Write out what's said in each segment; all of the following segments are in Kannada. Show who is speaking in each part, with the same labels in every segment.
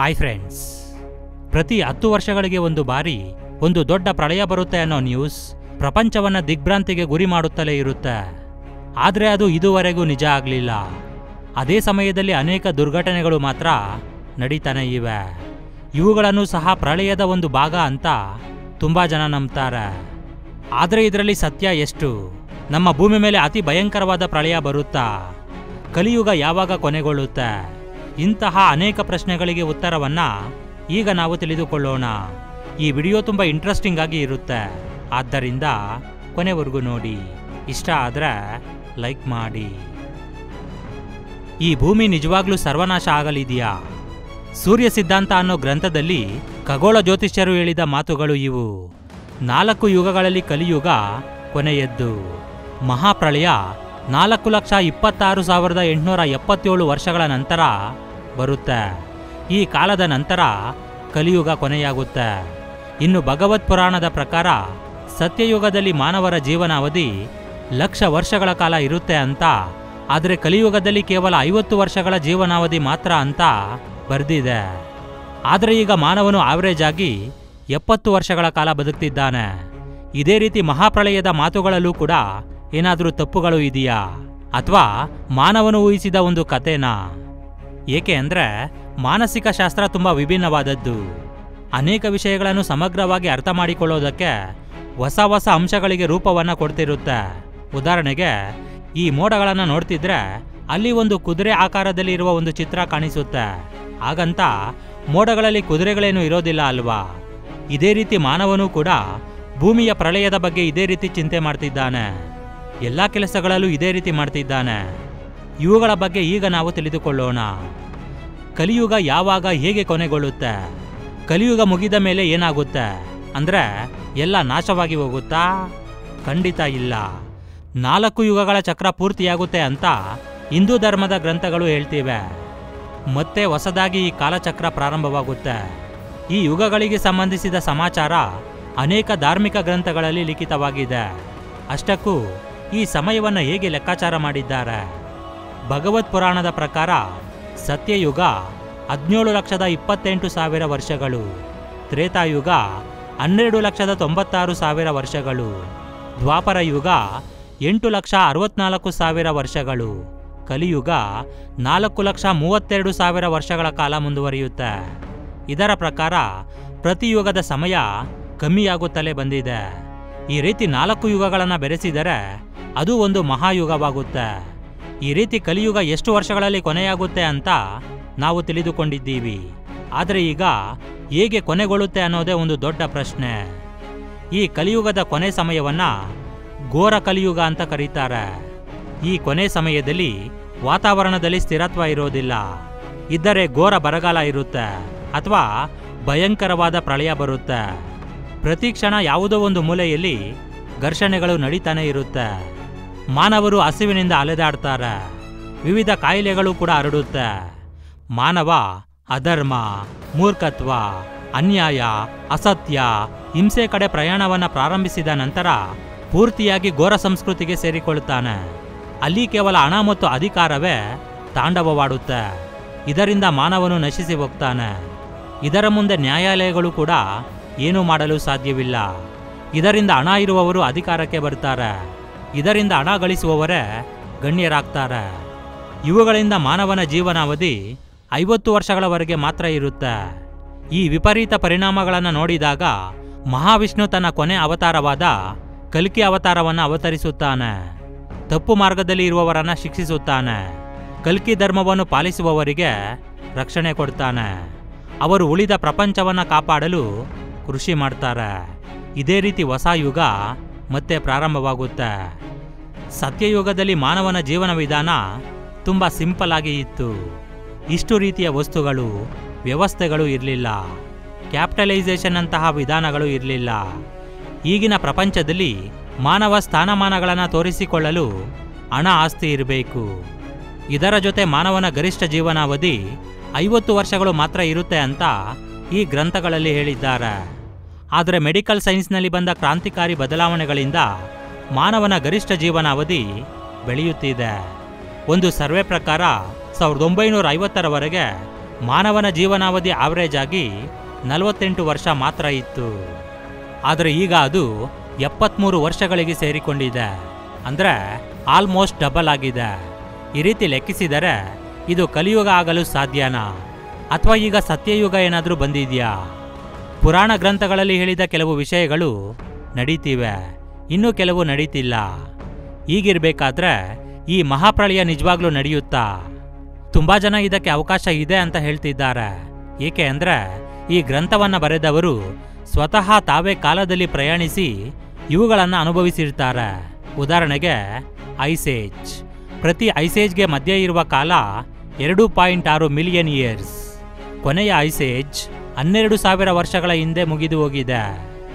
Speaker 1: ಹಾಯ್ ಫ್ರೆಂಡ್ಸ್ ಪ್ರತಿ ಹತ್ತು ವರ್ಷಗಳಿಗೆ ಒಂದು ಬಾರಿ ಒಂದು ದೊಡ್ಡ ಪ್ರಳಯ ಬರುತ್ತೆ ಅನ್ನೋ ನ್ಯೂಸ್ ಪ್ರಪಂಚವನ್ನ ದಿಗ್ಭ್ರಾಂತಿಗೆ ಗುರಿ ಮಾಡುತ್ತಲೇ ಇರುತ್ತೆ ಆದರೆ ಅದು ಇದುವರೆಗೂ ನಿಜ ಆಗಲಿಲ್ಲ ಅದೇ ಸಮಯದಲ್ಲಿ ಅನೇಕ ದುರ್ಘಟನೆಗಳು ಮಾತ್ರ ನಡೀತಾನೆ ಇವೆ ಇವುಗಳನ್ನು ಸಹ ಪ್ರಳಯದ ಒಂದು ಭಾಗ ಅಂತ ತುಂಬಾ ಜನ ನಂಬ್ತಾರೆ ಆದರೆ ಇದರಲ್ಲಿ ಸತ್ಯ ಎಷ್ಟು ನಮ್ಮ ಭೂಮಿ ಮೇಲೆ ಅತಿ ಭಯಂಕರವಾದ ಪ್ರಳಯ ಬರುತ್ತಾ ಕಲಿಯುಗ ಯಾವಾಗ ಕೊನೆಗೊಳ್ಳುತ್ತೆ ಇಂತಹ ಅನೇಕ ಪ್ರಶ್ನೆಗಳಿಗೆ ಉತ್ತರವನ್ನ ಈಗ ನಾವು ತಿಳಿದುಕೊಳ್ಳೋಣ ಈ ವಿಡಿಯೋ ತುಂಬ ಇಂಟ್ರೆಸ್ಟಿಂಗ್ ಆಗಿ ಇರುತ್ತೆ ಆದ್ದರಿಂದ ಕೊನೆವರೆಗೂ ನೋಡಿ ಇಷ್ಟ ಆದ್ರೆ ಲೈಕ್ ಮಾಡಿ ಈ ಭೂಮಿ ನಿಜವಾಗ್ಲೂ ಸರ್ವನಾಶ ಆಗಲಿದೆಯಾ ಸೂರ್ಯ ಸಿದ್ಧಾಂತ ಅನ್ನೋ ಗ್ರಂಥದಲ್ಲಿ ಖಗೋಳ ಜ್ಯೋತಿಷ್ಯರು ಹೇಳಿದ ಮಾತುಗಳು ಇವು ನಾಲ್ಕು ಯುಗಗಳಲ್ಲಿ ಕಲಿಯುಗ ಕೊನೆಯದ್ದು ಮಹಾಪ್ರಳಯ ನಾಲ್ಕು ಲಕ್ಷ ಇಪ್ಪತ್ತಾರು ಸಾವಿರದ ಎಂಟುನೂರ ಎಪ್ಪತ್ತೇಳು ವರ್ಷಗಳ ನಂತರ ಬರುತ್ತೆ ಈ ಕಾಲದ ನಂತರ ಕಲಿಯುಗ ಕೊನೆಯಾಗುತ್ತೆ ಇನ್ನು ಭಗವತ್ ಪುರಾಣದ ಪ್ರಕಾರ ಸತ್ಯಯುಗದಲ್ಲಿ ಮಾನವರ ಜೀವನಾವಧಿ ಲಕ್ಷ ವರ್ಷಗಳ ಕಾಲ ಇರುತ್ತೆ ಅಂತ ಆದರೆ ಕಲಿಯುಗದಲ್ಲಿ ಕೇವಲ ಐವತ್ತು ವರ್ಷಗಳ ಜೀವನಾವಧಿ ಮಾತ್ರ ಅಂತ ಬರೆದಿದೆ ಆದರೆ ಈಗ ಮಾನವನು ಆವರೇಜ್ ಆಗಿ ಎಪ್ಪತ್ತು ವರ್ಷಗಳ ಕಾಲ ಬದುಕ್ತಿದ್ದಾನೆ ಇದೇ ರೀತಿ ಮಹಾಪ್ರಳಯದ ಮಾತುಗಳಲ್ಲೂ ಕೂಡ ಏನಾದರೂ ತಪ್ಪುಗಳು ಇದೆಯಾ ಅಥವಾ ಮಾನವನು ಊಹಿಸಿದ ಒಂದು ಕಥೆನಾ ಏಕೆ ಅಂದರೆ ಮಾನಸಿಕ ಶಾಸ್ತ್ರ ತುಂಬ ವಿಭಿನ್ನವಾದದ್ದು ಅನೇಕ ವಿಷಯಗಳನ್ನು ಸಮಗ್ರವಾಗಿ ಅರ್ಥ ಮಾಡಿಕೊಳ್ಳೋದಕ್ಕೆ ಹೊಸ ಹೊಸ ಅಂಶಗಳಿಗೆ ರೂಪವನ್ನು ಕೊಡ್ತಿರುತ್ತೆ ಉದಾಹರಣೆಗೆ ಈ ಮೋಡಗಳನ್ನು ನೋಡ್ತಿದ್ರೆ ಅಲ್ಲಿ ಒಂದು ಕುದುರೆ ಆಕಾರದಲ್ಲಿ ಇರುವ ಒಂದು ಚಿತ್ರ ಕಾಣಿಸುತ್ತೆ ಹಾಗಂತ ಮೋಡಗಳಲ್ಲಿ ಕುದುರೆಗಳೇನು ಇರೋದಿಲ್ಲ ಅಲ್ವಾ ಇದೇ ರೀತಿ ಮಾನವನು ಕೂಡ ಭೂಮಿಯ ಪ್ರಳಯದ ಬಗ್ಗೆ ಇದೇ ರೀತಿ ಚಿಂತೆ ಮಾಡ್ತಿದ್ದಾನೆ ಎಲ್ಲ ಕೆಲಸಗಳಲ್ಲೂ ಇದೇ ರೀತಿ ಮಾಡ್ತಿದ್ದಾನೆ ಇವುಗಳ ಬಗ್ಗೆ ಈಗ ನಾವು ತಿಳಿದುಕೊಳ್ಳೋಣ ಕಲಿಯುಗ ಯಾವಾಗ ಹೇಗೆ ಕೊನೆಗೊಳ್ಳುತ್ತೆ ಕಲಿಯುಗ ಮುಗಿದ ಮೇಲೆ ಏನಾಗುತ್ತೆ ಅಂದ್ರೆ ಎಲ್ಲ ನಾಶವಾಗಿ ಹೋಗುತ್ತಾ ಖಂಡಿತ ಇಲ್ಲ ನಾಲ್ಕು ಯುಗಗಳ ಚಕ್ರ ಪೂರ್ತಿಯಾಗುತ್ತೆ ಅಂತ ಹಿಂದೂ ಧರ್ಮದ ಗ್ರಂಥಗಳು ಹೇಳ್ತಿವೆ ಮತ್ತೆ ಹೊಸದಾಗಿ ಈ ಕಾಲಚಕ್ರ ಪ್ರಾರಂಭವಾಗುತ್ತೆ ಈ ಯುಗಗಳಿಗೆ ಸಂಬಂಧಿಸಿದ ಸಮಾಚಾರ ಅನೇಕ ಧಾರ್ಮಿಕ ಗ್ರಂಥಗಳಲ್ಲಿ ಲಿಖಿತವಾಗಿದೆ ಅಷ್ಟಕ್ಕೂ ಈ ಸಮಯವನ್ನು ಹೇಗೆ ಲೆಕ್ಕಾಚಾರ ಮಾಡಿದ್ದಾರೆ ಭಗವತ್ ಪುರಾಣದ ಪ್ರಕಾರ ಸತ್ಯಯುಗ ಹದಿನೇಳು ಲಕ್ಷದ ಇಪ್ಪತ್ತೆಂಟು ಸಾವಿರ ವರ್ಷಗಳು ತ್ರೇತಾಯುಗ ಹನ್ನೆರಡು ಲಕ್ಷದ ತೊಂಬತ್ತಾರು ಸಾವಿರ ವರ್ಷಗಳು ದ್ವಾಪರ ಯುಗ ಎಂಟು ಲಕ್ಷ ಅರವತ್ನಾಲ್ಕು ಸಾವಿರ ವರ್ಷಗಳು ಕಲಿಯುಗ ನಾಲ್ಕು ಲಕ್ಷ ಮೂವತ್ತೆರಡು ಸಾವಿರ ವರ್ಷಗಳ ಕಾಲ ಮುಂದುವರಿಯುತ್ತೆ ಇದರ ಪ್ರಕಾರ ಪ್ರತಿ ಯುಗದ ಸಮಯ ಕಮ್ಮಿಯಾಗುತ್ತಲೇ ಬಂದಿದೆ ಈ ರೀತಿ ನಾಲ್ಕು ಯುಗಗಳನ್ನು ಬೆರೆಸಿದರೆ ಅದು ಒಂದು ಮಹಾಯುಗವಾಗುತ್ತೆ ಈ ರೀತಿ ಕಲಿಯುಗ ಎಷ್ಟು ವರ್ಷಗಳಲ್ಲಿ ಕೊನೆಯಾಗುತ್ತೆ ಅಂತ ನಾವು ತಿಳಿದುಕೊಂಡಿದ್ದೀವಿ ಆದರೆ ಈಗ ಹೇಗೆ ಕೊನೆಗೊಳ್ಳುತ್ತೆ ಅನ್ನೋದೇ ಒಂದು ದೊಡ್ಡ ಪ್ರಶ್ನೆ ಈ ಕಲಿಯುಗದ ಕೊನೆ ಸಮಯವನ್ನ ಘೋರ ಕಲಿಯುಗ ಅಂತ ಕರೀತಾರೆ ಈ ಕೊನೆ ಸಮಯದಲ್ಲಿ ವಾತಾವರಣದಲ್ಲಿ ಸ್ಥಿರತ್ವ ಇರೋದಿಲ್ಲ ಇದ್ದರೆ ಘೋರ ಬರಗಾಲ ಇರುತ್ತೆ ಅಥವಾ ಭಯಂಕರವಾದ ಪ್ರಳಯ ಬರುತ್ತೆ ಪ್ರತಿ ಕ್ಷಣ ಯಾವುದೋ ಒಂದು ಮೂಲೆಯಲ್ಲಿ ಘರ್ಷಣೆಗಳು ನಡೀತಾನೆ ಇರುತ್ತೆ ಮಾನವರು ಹಸಿವಿನಿಂದ ಅಲೆದಾಡ್ತಾರೆ ವಿವಿಧ ಕಾಯಿಲೆಗಳು ಕೂಡ ಹರಡುತ್ತೆ ಮಾನವ ಅಧರ್ಮ ಮೂರ್ಖತ್ವ ಅನ್ಯಾಯ ಅಸತ್ಯ ಹಿಂಸೆ ಕಡೆ ಪ್ರಯಾಣವನ್ನ ಪ್ರಾರಂಭಿಸಿದ ನಂತರ ಪೂರ್ತಿಯಾಗಿ ಘೋರ ಸಂಸ್ಕೃತಿಗೆ ಸೇರಿಕೊಳ್ಳುತ್ತಾನೆ ಅಲ್ಲಿ ಕೇವಲ ಹಣ ಮತ್ತು ಅಧಿಕಾರವೇ ತಾಂಡವವಾಡುತ್ತೆ ಇದರಿಂದ ಮಾನವನು ನಶಿಸಿ ಹೋಗ್ತಾನೆ ಇದರ ಮುಂದೆ ನ್ಯಾಯಾಲಯಗಳು ಕೂಡ ಏನೂ ಮಾಡಲು ಸಾಧ್ಯವಿಲ್ಲ ಇದರಿಂದ ಹಣ ಇರುವವರು ಅಧಿಕಾರಕ್ಕೆ ಬರ್ತಾರೆ ಇದರಿಂದ ಹಣ ಗಳಿಸುವವರೇ ಗಣ್ಯರಾಗ್ತಾರೆ ಇವುಗಳಿಂದ ಮಾನವನ ಜೀವನಾವಧಿ ಐವತ್ತು ವರ್ಷಗಳವರೆಗೆ ಮಾತ್ರ ಇರುತ್ತೆ ಈ ವಿಪರೀತ ಪರಿಣಾಮಗಳನ್ನು ನೋಡಿದಾಗ ಮಹಾವಿಷ್ಣು ತನ್ನ ಕೊನೆ ಅವತಾರವಾದ ಕಲ್ಕಿ ಅವತಾರವನ್ನು ಅವತರಿಸುತ್ತಾನೆ ತಪ್ಪು ಮಾರ್ಗದಲ್ಲಿ ಇರುವವರನ್ನ ಶಿಕ್ಷಿಸುತ್ತಾನೆ ಕಲ್ಕಿ ಧರ್ಮವನ್ನು ಪಾಲಿಸುವವರಿಗೆ ರಕ್ಷಣೆ ಕೊಡ್ತಾನೆ ಅವರು ಉಳಿದ ಪ್ರಪಂಚವನ್ನ ಕಾಪಾಡಲು ಕೃಷಿ ಮಾಡ್ತಾರೆ ಇದೇ ರೀತಿ ಹೊಸ ಯುಗ ಮತ್ತೆ ಪ್ರಾರಂಭವಾಗುತ್ತೆ ಸತ್ಯಯುಗದಲ್ಲಿ ಮಾನವನ ಜೀವನ ವಿಧಾನ ತುಂಬ ಸಿಂಪಲ್ ಆಗಿ ಇತ್ತು ಇಷ್ಟು ರೀತಿಯ ವಸ್ತುಗಳು ವ್ಯವಸ್ಥೆಗಳು ಇರಲಿಲ್ಲ ಕ್ಯಾಪಿಟಲೈಸೇಷನ್ ಅಂತಹ ವಿಧಾನಗಳು ಇರಲಿಲ್ಲ ಈಗಿನ ಪ್ರಪಂಚದಲ್ಲಿ ಮಾನವ ಸ್ಥಾನಮಾನಗಳನ್ನು ತೋರಿಸಿಕೊಳ್ಳಲು ಹಣ ಆಸ್ತಿ ಇರಬೇಕು ಇದರ ಜೊತೆ ಮಾನವನ ಗರಿಷ್ಠ ಜೀವನಾವಧಿ ಐವತ್ತು ವರ್ಷಗಳು ಮಾತ್ರ ಇರುತ್ತೆ ಅಂತ ಈ ಗ್ರಂಥಗಳಲ್ಲಿ ಹೇಳಿದ್ದಾರೆ ಆದರೆ ಮೆಡಿಕಲ್ ಸೈನ್ಸ್ನಲ್ಲಿ ಬಂದ ಕ್ರಾಂತಿಕಾರಿ ಬದಲಾವಣೆಗಳಿಂದ ಮಾನವನ ಗರಿಷ್ಠ ಜೀವನಾವಧಿ ಬೆಳೆಯುತ್ತಿದೆ ಒಂದು ಸರ್ವೆ ಪ್ರಕಾರ ಸಾವಿರದ ಒಂಬೈನೂರ ಐವತ್ತರವರೆಗೆ ಮಾನವನ ಜೀವನಾವಧಿ ಆವರೇಜ್ ಆಗಿ ನಲವತ್ತೆಂಟು ವರ್ಷ ಮಾತ್ರ ಇತ್ತು ಆದರೆ ಈಗ ಅದು ಎಪ್ಪತ್ಮೂರು ವರ್ಷಗಳಿಗೆ ಸೇರಿಕೊಂಡಿದೆ ಅಂದರೆ ಆಲ್ಮೋಸ್ಟ್ ಡಬಲ್ ಆಗಿದೆ ಈ ರೀತಿ ಲೆಕ್ಕಿಸಿದರೆ ಇದು ಕಲಿಯುಗ ಆಗಲು ಸಾಧ್ಯನಾ ಅಥವಾ ಈಗ ಸತ್ಯಯುಗ ಏನಾದರೂ ಬಂದಿದೆಯಾ ಪುರಾಣ ಗ್ರಂಥಗಳಲ್ಲಿ ಹೇಳಿದ ಕೆಲವು ವಿಷಯಗಳು ನಡೀತಿವೆ ಇನ್ನೂ ಕೆಲವು ನಡೀತಿಲ್ಲ ಹೀಗಿರ್ಬೇಕಾದ್ರೆ ಈ ಮಹಾಪ್ರಳಯ ನಿಜವಾಗ್ಲೂ ನಡೆಯುತ್ತಾ ತುಂಬಾ ಜನ ಇದಕ್ಕೆ ಅವಕಾಶ ಇದೆ ಅಂತ ಹೇಳ್ತಿದ್ದಾರೆ ಏಕೆ ಅಂದ್ರೆ ಈ ಗ್ರಂಥವನ್ನ ಬರೆದವರು ಸ್ವತಃ ತಾವೇ ಕಾಲದಲ್ಲಿ ಪ್ರಯಾಣಿಸಿ ಇವುಗಳನ್ನು ಅನುಭವಿಸಿರ್ತಾರೆ ಉದಾಹರಣೆಗೆ ಐಸೇಜ್ ಪ್ರತಿ ಐಸೇಜ್ಗೆ ಮಧ್ಯೆ ಇರುವ ಕಾಲ ಎರಡು ಪಾಯಿಂಟ್ ಆರು ಮಿಲಿಯನ್ ಇಯರ್ಸ್ ಕೊನೆಯ ಐಸೇಜ್ ಹನ್ನೆರಡು ಸಾವಿರ ವರ್ಷಗಳ ಹಿಂದೆ ಮುಗಿದು ಹೋಗಿದೆ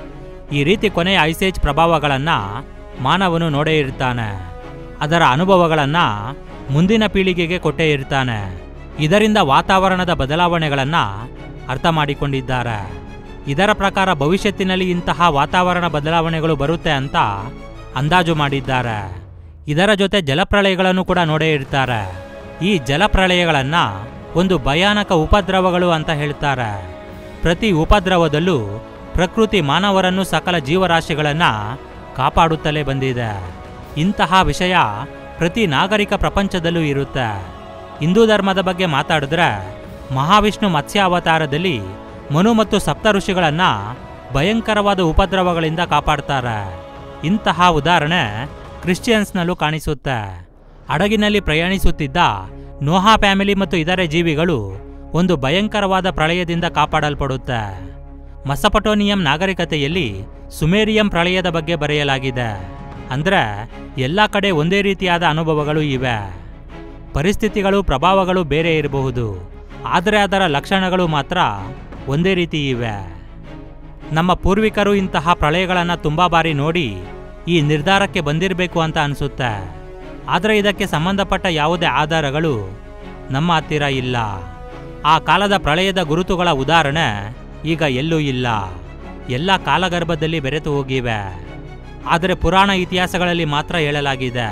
Speaker 1: ಈ ರೀತಿ ಕೊನೆಯ ಐಸೇಜ್ ಪ್ರಭಾವಗಳನ್ನ ಮಾನವನು ನೋಡೇ ಇರ್ತಾನೆ ಅದರ ಅನುಭವಗಳನ್ನ ಮುಂದಿನ ಪೀಳಿಗೆಗೆ ಕೊಟ್ಟೇ ಇರ್ತಾನೆ ಇದರಿಂದ ವಾತಾವರಣದ ಬದಲಾವಣೆಗಳನ್ನ ಅರ್ಥ ಮಾಡಿಕೊಂಡಿದ್ದಾರೆ ಇದರ ಪ್ರಕಾರ ಭವಿಷ್ಯತ್ತಿನಲ್ಲಿ ಇಂತಹ ವಾತಾವರಣ ಬದಲಾವಣೆಗಳು ಬರುತ್ತೆ ಅಂತ ಅಂದಾಜು ಮಾಡಿದ್ದಾರೆ ಇದರ ಜೊತೆ ಜಲಪ್ರಳಯಗಳನ್ನು ಕೂಡ ನೋಡೇ ಇರ್ತಾರೆ ಈ ಜಲಪ್ರಳಯಗಳನ್ನ ಒಂದು ಭಯಾನಕ ಉಪದ್ರವಗಳು ಅಂತ ಹೇಳ್ತಾರೆ ಪ್ರತಿ ಉಪದ್ರವದಲ್ಲೂ ಪ್ರಕೃತಿ ಮಾನವರನ್ನು ಸಕಲ ಜೀವರಾಶಿಗಳನ್ನ ಕಾಪಾಡುತ್ತಲೇ ಬಂದಿದೆ ಇಂತಹ ವಿಷಯ ಪ್ರತಿ ನಾಗರಿಕ ಪ್ರಪಂಚದಲ್ಲೂ ಇರುತ್ತೆ ಹಿಂದೂ ಧರ್ಮದ ಬಗ್ಗೆ ಮಾತಾಡಿದ್ರೆ ಮಹಾವಿಷ್ಣು ಮತ್ಸ್ಯ ಅವತಾರದಲ್ಲಿ ಮನು ಮತ್ತು ಸಪ್ತ ಋಷಿಗಳನ್ನ ಭಯಂಕರವಾದ ಉಪದ್ರವಗಳಿಂದ ಕಾಪಾಡ್ತಾರೆ ಇಂತಹ ಉದಾಹರಣೆ ಕ್ರಿಶ್ಚಿಯನ್ಸ್ನಲ್ಲೂ ಕಾಣಿಸುತ್ತೆ ಹಡಗಿನಲ್ಲಿ ಪ್ರಯಾಣಿಸುತ್ತಿದ್ದ ನೋಹಾ ಫ್ಯಾಮಿಲಿ ಮತ್ತು ಇತರೆ ಜೀವಿಗಳು ಒಂದು ಭಯಂಕರವಾದ ಪ್ರಳಯದಿಂದ ಕಾಪಾಡಲ್ಪಡುತ್ತೆ ಮಸಪಟೋನಿಯಂ ನಾಗರಿಕತೆಯಲ್ಲಿ ಸುಮೇರಿಯಂ ಪ್ರಳಯದ ಬಗ್ಗೆ ಬರೆಯಲಾಗಿದೆ ಅಂದ್ರೆ ಎಲ್ಲ ಕಡೆ ಒಂದೇ ರೀತಿಯಾದ ಅನುಭವಗಳು ಇವೆ ಪರಿಸ್ಥಿತಿಗಳು ಪ್ರಭಾವಗಳು ಬೇರೆ ಇರಬಹುದು ಆದರೆ ಅದರ ಲಕ್ಷಣಗಳು ಮಾತ್ರ ಒಂದೇ ರೀತಿ ಇವೆ ನಮ್ಮ ಪೂರ್ವಿಕರು ಇಂತಹ ಪ್ರಳಯಗಳನ್ನು ತುಂಬಾ ಬಾರಿ ನೋಡಿ ಈ ನಿರ್ಧಾರಕ್ಕೆ ಬಂದಿರಬೇಕು ಅಂತ ಅನಿಸುತ್ತೆ ಆದರೆ ಇದಕ್ಕೆ ಸಂಬಂಧಪಟ್ಟ ಯಾವುದೇ ಆಧಾರಗಳು ನಮ್ಮ ಹತ್ತಿರ ಇಲ್ಲ ಆ ಕಾಲದ ಪ್ರಳಯದ ಗುರುತುಗಳ ಉದಾಹರಣೆ ಈಗ ಎಲ್ಲೂ ಇಲ್ಲ ಎಲ್ಲ ಕಾಲಗರ್ಭದಲ್ಲಿ ಬೆರೆತು ಹೋಗಿವೆ ಆದರೆ ಪುರಾಣ ಇತಿಹಾಸಗಳಲ್ಲಿ ಮಾತ್ರ ಹೇಳಲಾಗಿದೆ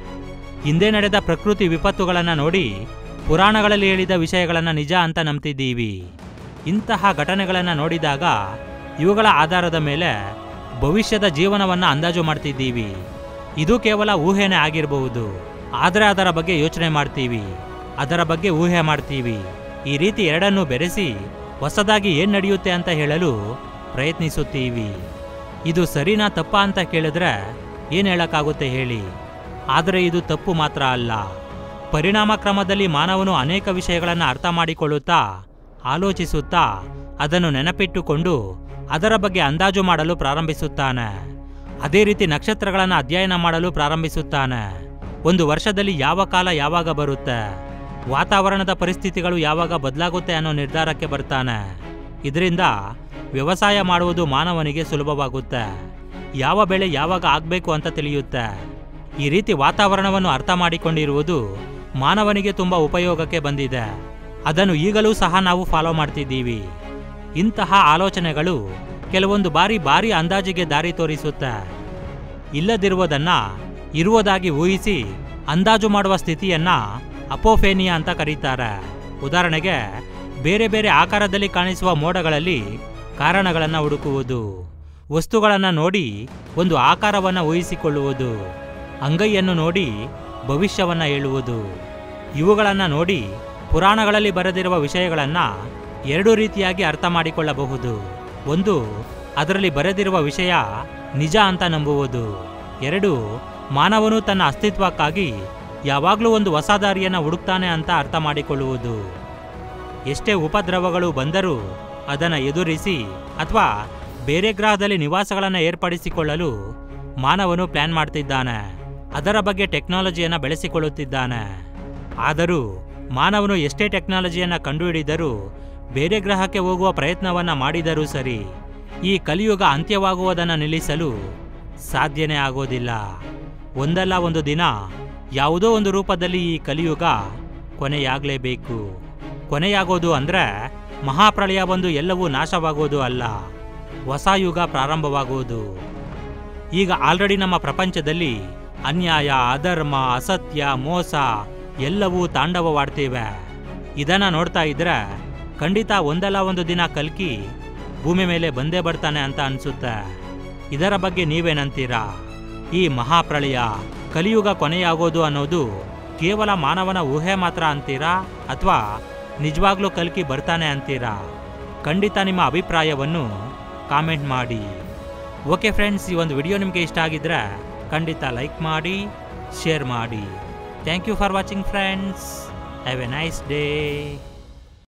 Speaker 1: ಹಿಂದೆ ನಡೆದ ಪ್ರಕೃತಿ ವಿಪತ್ತುಗಳನ್ನು ನೋಡಿ ಪುರಾಣಗಳಲ್ಲಿ ಹೇಳಿದ ವಿಷಯಗಳನ್ನು ನಿಜ ಅಂತ ನಂಬ್ತಿದ್ದೀವಿ ಇಂತಹ ಘಟನೆಗಳನ್ನು ನೋಡಿದಾಗ ಇವುಗಳ ಆಧಾರದ ಮೇಲೆ ಭವಿಷ್ಯದ ಜೀವನವನ್ನು ಅಂದಾಜು ಮಾಡ್ತಿದ್ದೀವಿ ಇದು ಕೇವಲ ಊಹೆನೇ ಆಗಿರಬಹುದು ಆದರೆ ಅದರ ಬಗ್ಗೆ ಯೋಚನೆ ಮಾಡ್ತೀವಿ ಅದರ ಬಗ್ಗೆ ಊಹೆ ಮಾಡ್ತೀವಿ ಈ ರೀತಿ ಎರಡನ್ನೂ ಬೆರೆಸಿ ಹೊಸದಾಗಿ ಏನ್ ನಡೆಯುತ್ತೆ ಅಂತ ಹೇಳಲು ಪ್ರಯತ್ನಿಸುತ್ತೀವಿ ಇದು ಸರಿನಾ ತಪ್ಪಾ ಅಂತ ಕೇಳಿದ್ರೆ ಏನ್ ಹೇಳಕ್ಕಾಗುತ್ತೆ ಹೇಳಿ ಆದರೆ ಇದು ತಪ್ಪು ಮಾತ್ರ ಅಲ್ಲ ಪರಿಣಾಮ ಕ್ರಮದಲ್ಲಿ ಮಾನವನು ಅನೇಕ ವಿಷಯಗಳನ್ನು ಅರ್ಥ ಮಾಡಿಕೊಳ್ಳುತ್ತಾ ಆಲೋಚಿಸುತ್ತಾ ಅದನ್ನು ನೆನಪಿಟ್ಟುಕೊಂಡು ಅದರ ಬಗ್ಗೆ ಅಂದಾಜು ಮಾಡಲು ಪ್ರಾರಂಭಿಸುತ್ತಾನೆ ಅದೇ ರೀತಿ ನಕ್ಷತ್ರಗಳನ್ನು ಅಧ್ಯಯನ ಮಾಡಲು ಪ್ರಾರಂಭಿಸುತ್ತಾನೆ ಒಂದು ವರ್ಷದಲ್ಲಿ ಯಾವ ಕಾಲ ಯಾವಾಗ ಬರುತ್ತೆ ವಾತಾವರಣದ ಪರಿಸ್ಥಿತಿಗಳು ಯಾವಾಗ ಬದಲಾಗುತ್ತೆ ಅನ್ನೋ ನಿರ್ಧಾರಕ್ಕೆ ಬರ್ತಾನೆ ಇದರಿಂದ ವ್ಯವಸಾಯ ಮಾಡುವುದು ಮಾನವನಿಗೆ ಸುಲಭವಾಗುತ್ತೆ ಯಾವ ಬೆಳೆ ಯಾವಾಗ ಆಗಬೇಕು ಅಂತ ತಿಳಿಯುತ್ತೆ ಈ ರೀತಿ ವಾತಾವರಣವನ್ನು ಅರ್ಥ ಮಾಡಿಕೊಂಡಿರುವುದು ಮಾನವನಿಗೆ ತುಂಬ ಉಪಯೋಗಕ್ಕೆ ಬಂದಿದೆ ಅದನ್ನು ಈಗಲೂ ಸಹ ನಾವು ಫಾಲೋ ಮಾಡ್ತಿದ್ದೀವಿ ಇಂತಹ ಆಲೋಚನೆಗಳು ಕೆಲವೊಂದು ಬಾರಿ ಭಾರಿ ಅಂದಾಜಿಗೆ ದಾರಿ ತೋರಿಸುತ್ತೆ ಇಲ್ಲದಿರುವುದನ್ನ ಇರುವುದಾಗಿ ಊಹಿಸಿ ಅಂದಾಜು ಮಾಡುವ ಸ್ಥಿತಿಯನ್ನ ಅಪೋಫೇನಿಯಾ ಅಂತ ಕರೀತಾರೆ ಉದಾಹರಣೆಗೆ ಬೇರೆ ಬೇರೆ ಆಕಾರದಲ್ಲಿ ಕಾಣಿಸುವ ಮೋಡಗಳಲ್ಲಿ ಕಾರಣಗಳನ್ನು ಹುಡುಕುವುದು ವಸ್ತುಗಳನ್ನು ನೋಡಿ ಒಂದು ಆಕಾರವನ್ನು ಊಹಿಸಿಕೊಳ್ಳುವುದು ಅಂಗೈಯನ್ನು ನೋಡಿ ಭವಿಷ್ಯವನ್ನ ಹೇಳುವುದು ಇವುಗಳನ್ನು ನೋಡಿ ಪುರಾಣಗಳಲ್ಲಿ ಬರೆದಿರುವ ವಿಷಯಗಳನ್ನು ಎರಡು ರೀತಿಯಾಗಿ ಅರ್ಥ ಮಾಡಿಕೊಳ್ಳಬಹುದು ಒಂದು ಅದರಲ್ಲಿ ಬರೆದಿರುವ ವಿಷಯ ನಿಜ ಅಂತ ನಂಬುವುದು ಎರಡು ಮಾನವನು ತನ್ನ ಅಸ್ತಿತ್ವಕ್ಕಾಗಿ ಯಾವಾಗಲೂ ಒಂದು ಹೊಸ ದಾರಿಯನ್ನು ಹುಡುಕ್ತಾನೆ ಅಂತ ಅರ್ಥ ಮಾಡಿಕೊಳ್ಳುವುದು ಎಷ್ಟೇ ಉಪದ್ರವಗಳು ಬಂದರೂ ಅದನ್ನು ಎದುರಿಸಿ ಅಥವಾ ಬೇರೆ ಗ್ರಹದಲ್ಲಿ ನಿವಾಸಗಳನ್ನು ಏರ್ಪಡಿಸಿಕೊಳ್ಳಲು ಮಾನವನು ಪ್ಲಾನ್ ಮಾಡ್ತಿದ್ದಾನೆ ಅದರ ಬಗ್ಗೆ ಟೆಕ್ನಾಲಜಿಯನ್ನು ಬೆಳೆಸಿಕೊಳ್ಳುತ್ತಿದ್ದಾನೆ ಆದರೂ ಮಾನವನು ಎಷ್ಟೇ ಟೆಕ್ನಾಲಜಿಯನ್ನು ಕಂಡುಹಿಡಿದರೂ ಬೇರೆ ಗ್ರಹಕ್ಕೆ ಹೋಗುವ ಪ್ರಯತ್ನವನ್ನ ಮಾಡಿದರೂ ಸರಿ ಈ ಕಲಿಯುಗ ಅಂತ್ಯವಾಗುವುದನ್ನು ನಿಲ್ಲಿಸಲು ಸಾಧ್ಯನೇ ಆಗೋದಿಲ್ಲ ಒಂದಲ್ಲ ಒಂದು ದಿನ ಯಾವುದೋ ಒಂದು ರೂಪದಲ್ಲಿ ಈ ಕಲಿಯುಗ ಕೊನೆಯಾಗಲೇಬೇಕು ಕೊನೆಯಾಗೋದು ಅಂದ್ರೆ ಮಹಾಪ್ರಳಯ ಬಂದು ಎಲ್ಲವೂ ನಾಶವಾಗೋದು ಅಲ್ಲ ಹೊಸ ಯುಗ ಪ್ರಾರಂಭವಾಗುವುದು ಈಗ ಆಲ್ರೆಡಿ ನಮ್ಮ ಪ್ರಪಂಚದಲ್ಲಿ ಅನ್ಯಾಯ ಅಧರ್ಮ ಅಸತ್ಯ ಮೋಸ ಎಲ್ಲವೂ ತಾಂಡವವಾಡ್ತಿವೆ ಇದನ್ನ ನೋಡ್ತಾ ಇದ್ರೆ ಖಂಡಿತ ಒಂದಲ್ಲ ಒಂದು ದಿನ ಕಲ್ಕಿ ಭೂಮಿ ಮೇಲೆ ಬಂದೇ ಬರ್ತಾನೆ ಅಂತ ಅನ್ಸುತ್ತೆ ಇದರ ಬಗ್ಗೆ ನೀವೇನಂತೀರಾ ಈ ಮಹಾಪ್ರಳಯ ಕಲಿಯುಗ ಕೊನೆಯಾಗೋದು ಅನ್ನೋದು ಕೇವಲ ಮಾನವನ ಊಹೆ ಮಾತ್ರ ಅಂತೀರಾ ಅಥವಾ ನಿಜವಾಗ್ಲೂ ಕಲ್ಕಿ ಬರ್ತಾನೆ ಅಂತೀರಾ ಖಂಡಿತ ನಿಮ್ಮ ಅಭಿಪ್ರಾಯವನ್ನು ಕಾಮೆಂಟ್ ಮಾಡಿ ಓಕೆ ಫ್ರೆಂಡ್ಸ್ ಈ ಒಂದು ವಿಡಿಯೋ ನಿಮಗೆ ಇಷ್ಟ ಆಗಿದ್ರೆ ಖಂಡಿತ ಲೈಕ್ ಮಾಡಿ ಶೇರ್ ಮಾಡಿ thank you for watching friends have a nice day